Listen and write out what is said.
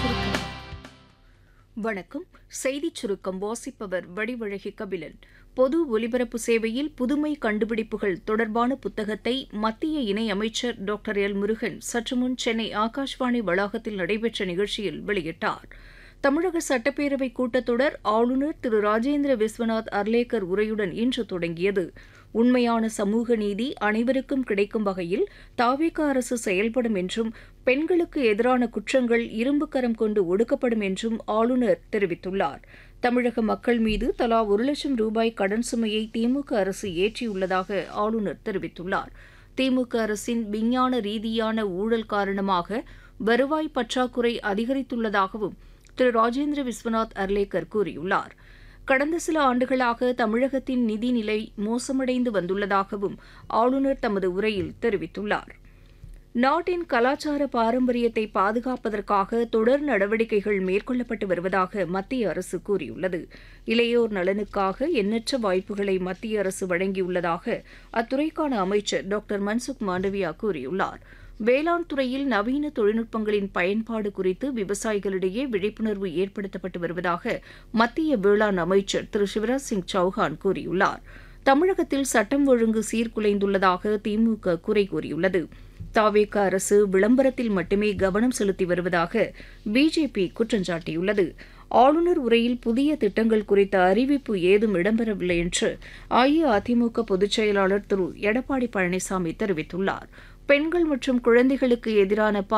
சுருக்கம் வணக்கம் செய்திச் சுருக்கம் வாசிப்பவர் வடிவழகி கபிலன் பொது ஒலிபரப்பு சேவையில் புதுமை கண்டுபிடிப்புகள் தொடர்பான புத்தகத்தை மத்திய இணையமைச்சர் டாக்டர் எல் முருகன் சற்றுமுன் சென்னை ஆகாஷ்வாணி வளாகத்தில் நடைபெற்ற நிகழ்ச்சியில் வெளியிட்டார் தமிழக சட்டப்பேரவை கூட்டத்தொடர் ஆளுநர் திரு ராஜேந்திர விஸ்வநாத் அர்லேக்கர் உரையுடன் இன்று தொடங்கியது உண்மையான சமூக நீதி அனைவருக்கும் கிடைக்கும் வகையில் தாவேக அரசு செயல்படும் என்றும் பெண்களுக்கு எதிரான குற்றங்கள் இரும்புக்கரம் கொண்டு ஒடுக்கப்படும் என்றும் ஆளுநர் தெரிவித்துள்ளார் தமிழக மக்கள் மீது தலா ஒரு லட்சம் ரூபாய் கடன் சுமையை திமுக அரசு ஏற்றியுள்ளதாக ஆளுநர் தெரிவித்துள்ளார் திமுக அரசின் விஞ்ஞான ரீதியான ஊழல் காரணமாக வருவாய் பற்றாக்குறை அதிகரித்துள்ளதாகவும் திரு ராஜேந்திர விஸ்வநாத் அர்லேக்கர் கூறியுள்ளார் கடந்த சில ஆண்டுகளாக தமிழகத்தின் நிதிநிலை மோசமடைந்து வந்துள்ளதாகவும் ஆளுநர் தமது உரையில் தெரிவித்துள்ளார் நாட்டின் கலாச்சார பாரம்பரியத்தை பாதுகாப்பதற்காக தொடர் நடவடிக்கைகள் மேற்கொள்ளப்பட்டு வருவதாக மத்திய அரசு கூறியுள்ளது இளையோர் நலனுக்காக எண்ணற்ற வாய்ப்புகளை மத்திய அரசு வழங்கியுள்ளதாக அத்துறைக்கான அமைச்சர் டாக்டர் மன்சுக் மாண்டவியா கூறியுள்ளார் வேளாண் துறையில் நவீன தொழில்நுட்பங்களின் பயன்பாடு குறித்து விவசாயிகளிடையே விழிப்புணர்வு ஏற்படுத்தப்பட்டு வருவதாக மத்திய வேளாண் அமைச்சர் திரு சிவராஜ் சிங் சௌஹான் கூறியுள்ளார் தமிழகத்தில் சட்டம் ஒழுங்கு சீர்குலைந்துள்ளதாக திமுக குறை கூறியுள்ளது தாவேக அரசு விளம்பரத்தில் மட்டுமே கவனம் செலுத்தி வருவதாக பிஜேபி குற்றம் சாட்டியுள்ளது ஆளுநர் உரையில் புதிய திட்டங்கள் குறித்த அறிவிப்பு ஏதும் இடம்பெறவில்லை என்று அஇஅதிமுக பொதுச் செயலாளர் திரு எடப்பாடி பழனிசாமி தெரிவித்துள்ளார் பெண்கள் மற்றும் குழந்தைகளுக்கு எதிரான